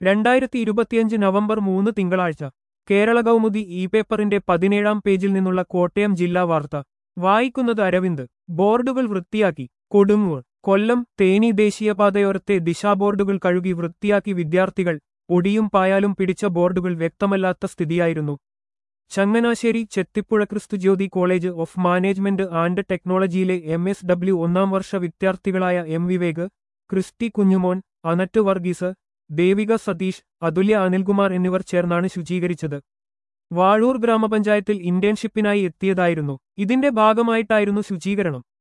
രണ്ടായിരത്തി ഇരുപത്തിയഞ്ച് നവംബർ മൂന്ന് തിങ്കളാഴ്ച കേരള കൗമുദി ഇ പേപ്പറിന്റെ പതിനേഴാം പേജിൽ നിന്നുള്ള കോട്ടയം ജില്ലാ വാർത്ത വായിക്കുന്നത് അരവിന്ദ് ബോർഡുകൾ വൃത്തിയാക്കി കൊടുങ്ങൂർ കൊല്ലം തേനി ദേശീയപാതയോരത്തെ ദിശാബോർഡുകൾ കഴുകി വൃത്തിയാക്കി വിദ്യാർത്ഥികൾ ഒടിയും പായാലും പിടിച്ച ബോർഡുകൾ വ്യക്തമല്ലാത്ത സ്ഥിതിയായിരുന്നു Changanassery Chethipuzha Kristujyoti college of management and ടെക്നോളജിയിലെ എം എസ് ഡബ്ല്യു ഒന്നാം വർഷ വിദ്യാർത്ഥികളായ എം വിവേക് ക്രിസ്റ്റി കുഞ്ഞുമോൻ അനറ്റ് വർഗീസ് ദേവിക സതീഷ് അതുല്യ അനിൽകുമാർ എന്നിവർ ചേർന്നാണ് ശുചീകരിച്ചത് വാഴൂർ ഗ്രാമപഞ്ചായത്തിൽ ഇന്റേൺഷിപ്പിനായി എത്തിയതായിരുന്നു ഇതിന്റെ ഭാഗമായിട്ടായിരുന്നു ശുചീകരണം